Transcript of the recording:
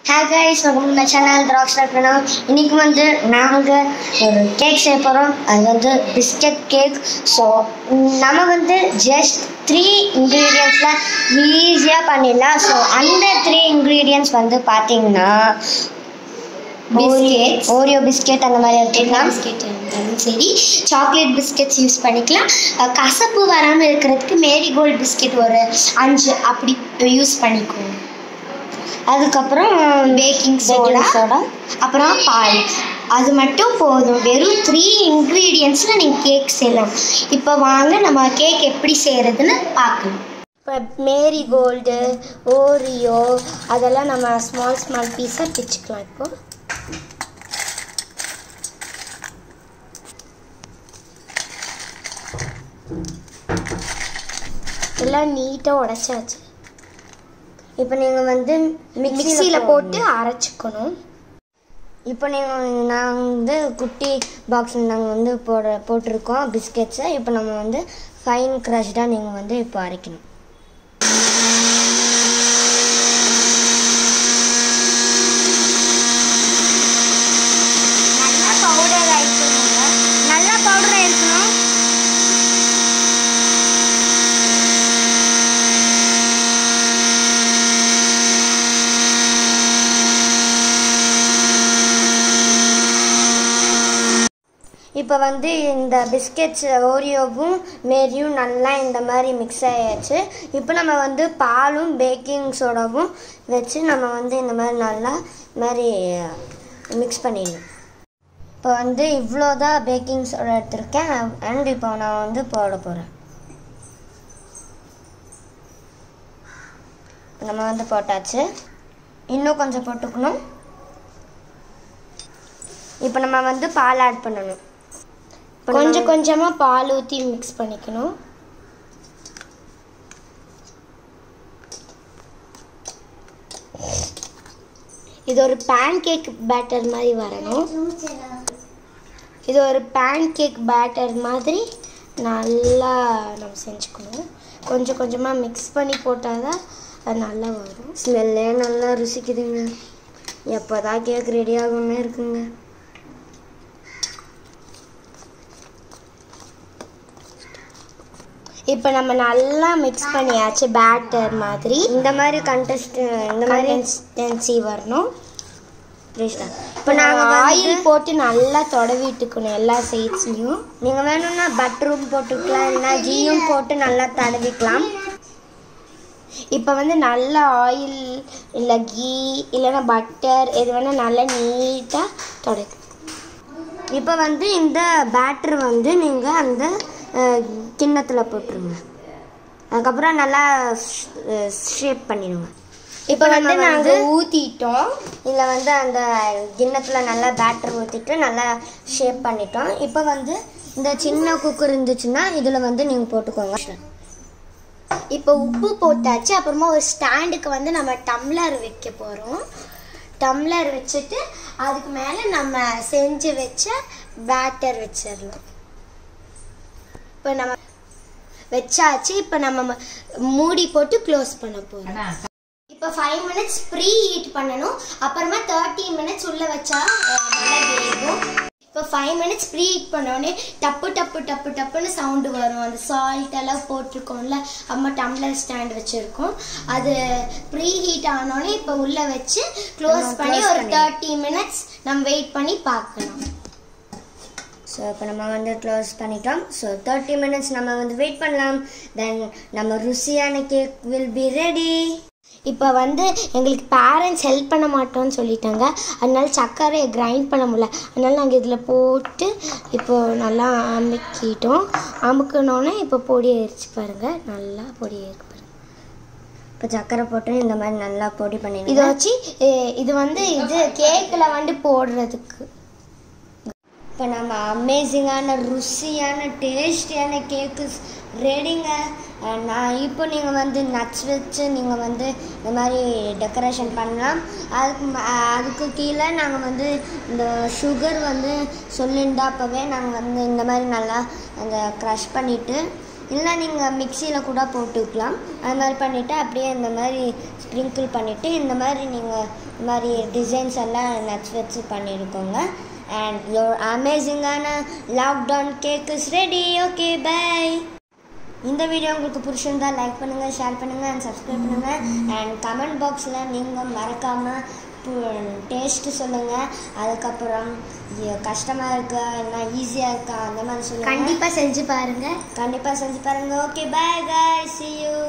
Hey guys welcome my channel rock star பண்ணோம் இன்னைக்கு வந்து நாங்கள் ஒரு கேக் செய்ய போகிறோம் அது வந்து பிஸ்கட் கேக் ஸோ நம்ம வந்து ஜஸ்ட் த்ரீ இன்க்ரீடியன்ஸில் ஈஸியாக பண்ணிடலாம் ஸோ அந்த த்ரீ இன்க்ரீடியன்ஸ் வந்து பார்த்தீங்கன்னா Biscuits. ஓரியோ பிஸ்கெட் அந்த மாதிரி எடுத்துக்கலாம் பிஸ்கெட் இருந்தாலும் சரி சாக்லேட் பிஸ்கெட்ஸ் யூஸ் பண்ணிக்கலாம் அஹ் கசப்பு வராமல் இருக்கிறதுக்கு மேரிகோல்ட் பிஸ்கெட் ஒரு அஞ்சு அப்படி யூஸ் பண்ணிக்கோங்க அதுக்கப்புறம் பேக்கிங் சோடா சோடா அப்புறம் பால் அது மட்டும் போதும் வெறும் த்ரீ இன்க்ரீடியன்ஸில் நீங்கள் கேக் செய்யலாம் இப்போ வாங்க நம்ம கேக் எப்படி செய்கிறதுன்னு பார்க்கலாம் இப்போ மேரிகோல்டு ஓரியோ அதெல்லாம் நம்ம ஸ்மால் ஸ்மால் பீஸாக பிச்சுக்கலாம் இப்போ எல்லாம் நீட்டாக உடைச்சாச்சு இப்போ நீங்கள் வந்து மிக்சியில் மிக்சியில் போட்டு அரைச்சிக்கணும் இப்போ நீங்கள் நாங்கள் வந்து குட்டி பாக்ஸில் நாங்கள் வந்து போட போட்டிருக்கோம் பிஸ்கெட்ஸை இப்போ நம்ம வந்து ஃபைன் க்ரஷ்டாக நீங்கள் வந்து இப்போ அரைக்கணும் நல்லா பவுடர் ஆயிக்கணுங்க நல்லா பவுடர் ஆயிருக்கணும் இப்போ வந்து இந்த பிஸ்கெட்ஸ் ஓரியோவும் மேரியும் நல்லா இந்த மாதிரி மிக்ஸ் ஆயாச்சு இப்போ நம்ம வந்து பாலும் பேக்கிங் சோடாவும் வச்சு நம்ம வந்து இந்த மாதிரி நல்லா இந்த மாதிரி மிக்ஸ் பண்ணிடணும் இப்போ வந்து இவ்வளோ தான் பேக்கிங் சோடா எடுத்திருக்கேன் அண்ட் இப்போ நான் வந்து போட போகிறேன் நம்ம வந்து போட்டாச்சு இன்னும் கொஞ்சம் போட்டுக்கணும் இப்போ நம்ம வந்து பால் ஆட் பண்ணணும் இப்போ நம்ம- கொஞ்சம் கொஞ்சமாக பால் ஊற்றி மிக்ஸ் பண்ணிக்கணும் இது ஒரு பேன் கேக் பேட்டர் மாதிரி வரணும் இது ஒரு பேன் கேக் பேட்டர் மாதிரி நல்லா நம்ம செஞ்சுக்கணும் கொஞ்சம் கொஞ்சமாக மிக்ஸ் பண்ணி போட்டால் தான் அது நல்லா வரும் ஸ்மெல்லே நல்லா ருசிக்குதுங்க எப்போதான் கேக் ரெடி ஆகும்னு இருக்குங்க இப்போ நம்ம நல்லா மிக்ஸ் பண்ணியாச்சு பேட்டர் மாதிரி இந்த மாதிரி கண்டஸ்ட் இந்த மாதிரி கன்சிஸ்டன்சி வரணும் இப்போ இப்போ நாங்கள் நாங்கள் ஆயில் ஆயில் போட்டு நல்லா தொடவிட்டுக்கணும் எல்லா சைட்ஸ்லையும் நீங்கள் வேணும்னா பட்டரும் போட்டுக்கலாம் இல்லைன்னா கீயும் போட்டு நல்லா தடவிக்கலாம் இப்போ வந்து நல்ல ஆயில் இல்லை கீ இல்லைன்னா பட்டர் எது வேணால் நல்லா நீட்டாக தொடக்கும் இப்போ வந்து இந்த பேட்டர் வந்து நீங்கள் அந்த கிண்ணத்தில் போட்டுருங்க அதுக்கப்புறம் நல்லா ஷேப் பண்ணிடுங்க இப்போ வந்து நம்ம நாங்கள் ஊற்றிட்டோம் இதில் வந்து அந்த கிண்ணத்தில் நல்லா பேட்டர் ஊற்றிட்டு நல்லா ஷேப் பண்ணிட்டோம் இப்போ வந்து இந்த சின்ன குக்கர் இருந்துச்சுன்னா இதில் வந்து நீங்கள் போட்டுக்கோங்க இப்போ உப்பு போட்டாச்சு அப்புறமா ஒரு ஸ்டாண்டுக்கு வந்து நம்ம டம்ளர் வைக்க போகிறோம் டம்ளர் வச்சுட்டு அதுக்கு மேலே நம்ம செஞ்சு வச்ச பேட்டர் வச்சிடலாம் இப்போ நம்ம வச்சாச்சு இப்போ நம்ம ம- மூடி போட்டு க்ளோஸ் பண்ண போகிறோம் இப்போ ஃபைவ் மினிட்ஸ் ப்ரீ ஹீட் பண்ணணும் அப்புறமா தேர்ட்டி மினிட்ஸ் உள்ளே வச்சா அஹ், நல்லா வேகும் இப்போ ஃபைவ் மினிட்ஸ் ப்ரீ ஹீட் பண்ணோடனே டப்பு டப்பு டப்பு டப்புன்னு சவுண்டு வரும் அந்த சால்ட் எல்லாம் போட்டிருக்கோம்ல அம்மா டம்ளர் ஸ்டாண்ட் வச்சுருக்கோம் அது ப்ரீ ஹீட் ஆனோடனே இப்போ உள்ளே வச்சு க்ளோஸ் நம்ம பண்ணி close ஒரு பண்ணி. தேர்ட்டி மினிட்ஸ் நம்ம வெயிட் பண்ணி பார்க்கலாம் ஸோ இப்போ நம்ம வந்து க்ளோஸ் பண்ணிட்டோம் ஸோ தேர்ட்டி மினிட்ஸ் நம்ம வந்து வெயிட் பண்ணலாம் தென் நம்ம ருசியான கேக் வில் பி ரெடி இப்போ வந்து எங்களுக்கு பேரண்ட்ஸ் ஹெல்ப் பண்ண மாட்டோம்னு சொல்லிட்டாங்க அதனால சர்க்கரையை கிரைண்ட் பண்ண முடியல அதனால நாங்கள் இதில் போட்டு இப்போ நல்லா அமுக்கிட்டோம் அமுக்கினோன்னே இப்போ பொடி ஆயிடுச்சு பாருங்கள் நல்லா பொடி ஆயிருக்கு பாருங்க இப்போ சக்கரை போட்டு இந்த மாதிரி நல்லா பொடி இதை பண்ணிடுங்க வச்சு எ- இது வந்து இது கேக்கில் வந்து போடுறதுக்கு இப்போ நம்ம அமேசிங்கான ருசியான டேஸ்டியான கேக்கு ரெடிங்க அஹ் நான் இப்போ நீங்கள் வந்து நட்ஸ் வச்சு நீங்கள் வந்து இந்த மாதிரி டெக்கரேஷன் பண்ணலாம் அதுக்கு ம- அஹ் அதுக்கு கீழே நாங்கள் வந்து இந்த சுகர் வந்து சொல்லியிருந்தா அப்போவே நாங்கள் வந்து இந்த மாதிரி நல்லா அந்த க்ரஷ் பண்ணிவிட்டு இல்லை நீங்கள் மிக்சியில் கூட போட்டுக்கலாம் அது மாதிரி பண்ணிவிட்டு அப்படியே இந்த மாதிரி ஸ்ப்ரிங்கிள் பண்ணிவிட்டு இந்த மாதிரி நீங்கள் இந்த மாதிரி டிசைன்ஸ் எல்லாம் நட்ஸ் வச்சு பண்ணியிருக்கோங்க அண்ட் யோர் அமேசிங்கான lockdown cake is ready okay bye இந்த வீடியோ உங்களுக்கு பிடிச்சிருந்தா லைக் பண்ணுங்கள் ஷேர் பண்ணுங்கள் அண்ட் சப்ஸ்கிரைப் பண்ணுங்கள் அண்ட் கமெண்ட் பாக்ஸில் நீங்கள் மறக்காமல் டேஸ்ட்டு சொல்லுங்கள் அதுக்கப்புறம் இ- கஷ்டமாக இருக்கா என்ன ஈஸியாக இருக்கா அந்த மாதிரி சொல்லுங்கள் கண்டிப்பா செஞ்சு பாருங்க கண்டிப்பாக செஞ்சு பாருங்கள் okay bye guys see you